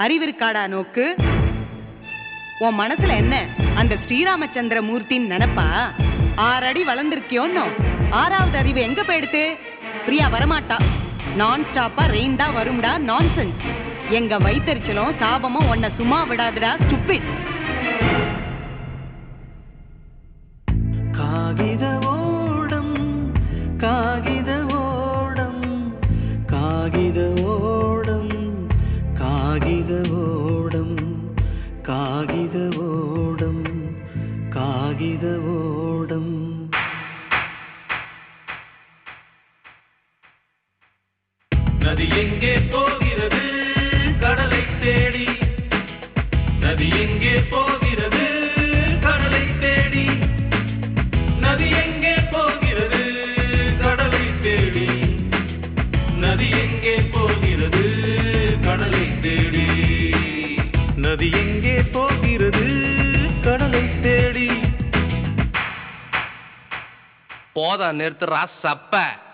அறிவிருக்காடா நோக்கு உன் மனசுல என்ன அந்த ஸ்ரீராமச்சந்திர மூர்த்தின்னு நினைப்பா ஆறு அடி வளர்ந்துருக்கியோன்னோ ஆறாவது அறிவு எங்க போயிடுத்து பிரியா வரமாட்டா நான் ஸ்டாப்பா ரெயின் தான் வரும்டா நான்சென்ஸ் எங்க வைத்தறிச்சலும் சாபமும் உன்னை சும்மா விடாதுடா ஸ்டுப்பிட் காகித ஓடம் காகித ஓடம் காகித ஓடம் காகித ஓடம் காகித ஓடம் காகித ஓடம் நதி எங்கே போகிறது கடலை தேடி நதி எங்கே போகிறது கடலை தேடி நதி எங்கே போகிறது கடலை தேடி நதி எங்கே போகிறது கடலை தேடி நதி எங்கே போகிறது கடலை தேடி போதா நிறுத்துறா சப்ப